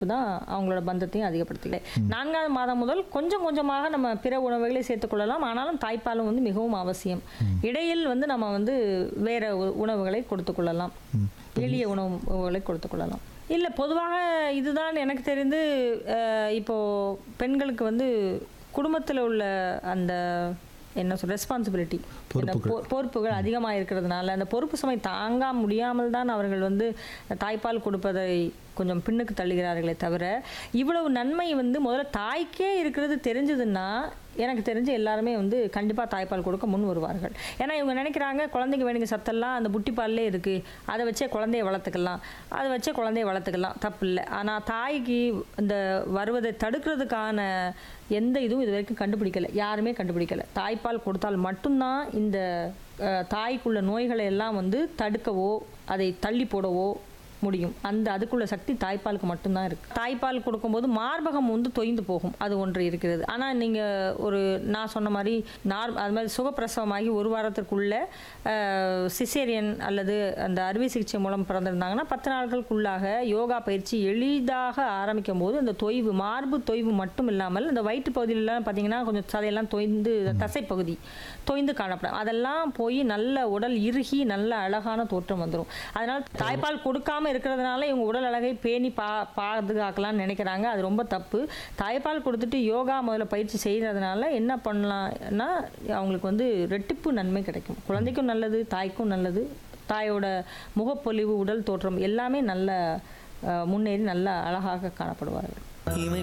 தான் அவங்களோட பந்தத்தையும் அதிகப்படுத்திக்கல நான்காவது மாதம் முதல் கொஞ்சம் கொஞ்சமாக நம்ம பிற உணவுகளை சேர்த்துக்கொள்ளலாம் ஆனாலும் தாய்ப்பாலும் வந்து மிகவும் அவசியம் இடையில் வந்து நம்ம வந்து வேற உ- உணவுகளை கொடுத்துக்கொள்ளலாம் எளிய உணவுகளை கொடுத்துக்கொள்ளலாம் இல்லை பொதுவாக இதுதான் எனக்கு தெரிந்து அஹ், இப்போ பெண்களுக்கு வந்து குடும்பத்தில் உள்ள அந்த என்ன சொல் ரெஸ்பான்சிபிலிட்டி பொறுப்புகள் அதிகமாக இருக்கிறதுனால அந்த பொறுப்பு சுமை தாங்க முடியாமல் தான் அவர்கள் வந்து தாய்ப்பால் கொடுப்பதை கொஞ்சம் பின்னுக்கு தள்ளுகிறார்களே தவிர இவ்வளவு நன்மை வந்து முதல்ல தாய்க்கே இருக்கிறது தெரிஞ்சதுன்னா எனக்கு தெரிஞ்சு எல்லாருமே வந்து கண்டிப்பாக தாய்ப்பால் கொடுக்க முன் வருவார்கள் ஏன்னா இவங்க நினைக்கிறாங்க குழந்தைக்கு வேணுங்க சத்தெல்லாம் அந்த புட்டிப்பால்லே இருக்குது அதை வச்சே குழந்தைய வளர்த்துக்கலாம் அதை வச்சே குழந்தைய வளர்த்துக்கலாம் தப்பு இல்லை ஆனால் தாய்க்கு இந்த வருவதை தடுக்கிறதுக்கான எந்த இதுவும் இது வரைக்கும் கண்டுபிடிக்கல யாருமே கண்டுபிடிக்கல தாய்ப்பால் கொடுத்தால் மட்டும்தான் இந்த அஹ், தாய்க்குள்ள நோய்களை எல்லாம் வந்து தடுக்கவோ அதை தள்ளி போடவோ முடியும் அந்த அதுக்குள்ள சக்தி தாய்ப்பாலுக்கு மட்டும்தான் இருக்கு தாய்ப்பால் கொடுக்கும்போது மார்பகம் வந்து தொய்ந்து போகும் அது ஒன்று இருக்கிறது ஆனால் நீங்கள் ஒரு நான் சொன்ன மாதிரி நார் அது மாதிரி சுகப்பிரசவமாகி ஒரு வாரத்திற்குள்ள சிசேரியன் அல்லது அந்த அறுவை சிகிச்சை மூலம் பிறந்திருந்தாங்கன்னா பத்து நாட்களுக்குள்ளாக யோகா பயிற்சி எளிதாக ஆரம்பிக்கும் போது அந்த தொய்வு மார்பு தொய்வு மட்டும் இல்லாமல் இந்த வயிற்று பகுதியிலலாம் பார்த்தீங்கன்னா கொஞ்சம் சதையெல்லாம் தொய்ந்து தசைப்பகுதி தொய்ந்து காணப்படும் அதெல்லாம் போய் நல்ல உடல் இறுகி நல்ல அழகான தோற்றம் வந்துடும் அதனால தாய்ப்பால் கொடுக்காம இருக்கிறதுனால இவங்க உடல் அழகை பேணி பா பாதுகாக்கலாம்னு நினைக்கிறாங்க அது ரொம்ப தப்பு தாய்ப்பால் கொடுத்துட்டு யோகா முதல்ல பயிற்சி செய்கிறதுனால என்ன பண்ணலாம்னா அவங்களுக்கு வந்து ரெட்டிப்பு நன்மை கிடைக்கும் குழந்தைக்கும் நல்லது தாய்க்கும் நல்லது தாயோட முகப்பொலிவு உடல் தோற்றம் எல்லாமே நல்ல அஹ், முன்னேறி நல்ல அழகாக காணப்படுவார்கள் இமை